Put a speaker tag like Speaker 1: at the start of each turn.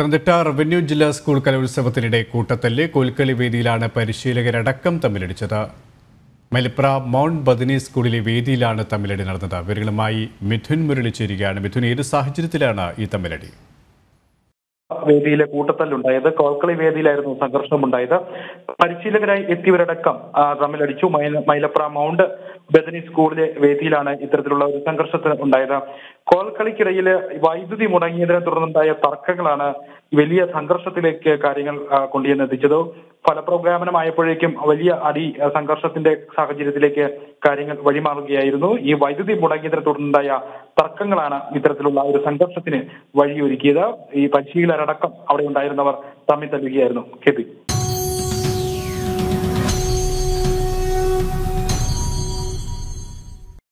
Speaker 1: Pathanamthitta revenue ജില്ലാ school കലോത്സവത്തിനിടെ കൂട്ടത്തല്ല് കോൽക്കളി വേദിയിലാണ് പരിശീലകരടക്കം തമ്മിലടിച്ചത് മലപ്ര മൗണ്ട് ബദനി സ്കൂളിലെ വേദിയിലാണ് തമ്മിലടി നടന്നത് വിവരങ്ങളുമായി മിഥുൻ മുരളി ചേരുകയാണ് മിഥുൻ ഏത് സാഹചര്യത്തിലാണ് ഈ തമ്മിലടി
Speaker 2: വേദിയിലെ കൂട്ടത്തല്ലുണ്ടായത് കോൽക്കളി വേദിയിലായിരുന്നു സംഘർഷമുണ്ടായത് പരിശീലകരായി എത്തിയവരടക്കം ആ, തമ്മിലടിച്ചു മൈല- മൈലപ്ര മൗണ്ട് ബദനി സ്കൂളിലെ വേദിയിലാണ് ഇത്തരത്തിലുള്ള ഒരു സംഘർഷത്തിന് ഉണ്ടായത് കോൽക്കളിക്കിടയിൽ വൈദ്യുതി മുടങ്ങിയതിനെ തുടർന്നുണ്ടായ തർക്കങ്ങളാണ് വലിയ സംഘർഷത്തിലേക്ക് കാര്യങ്ങൾ ആ, കൊണ്ടുചെന്നെത്തിച്ചത് ഫലപ്രഖ്യാപനമായപ്പോഴേക്കും വലിയ അടി ആ, സംഘർഷത്തിന്റെ സാഹചര്യത്തിലേക്ക് കാര്യങ്ങൾ വഴിമാറുകയായിരുന്നു ഈ വൈദ്യുതി മുടങ്ങിയതിനെ തുടർന്നുണ്ടായ തർക്കങ്ങളാണ് ഇത്തരത്തിലുള്ള ഒരു സംഘർഷത്തിന് വഴിയൊരുക്കിയത് ഈ പരിശീലകരടക്കം അവിടെ ഉണ്ടായിരുന്നവർ തമ്മിൽ തല്ലുകയായിരുന്നു കെ പി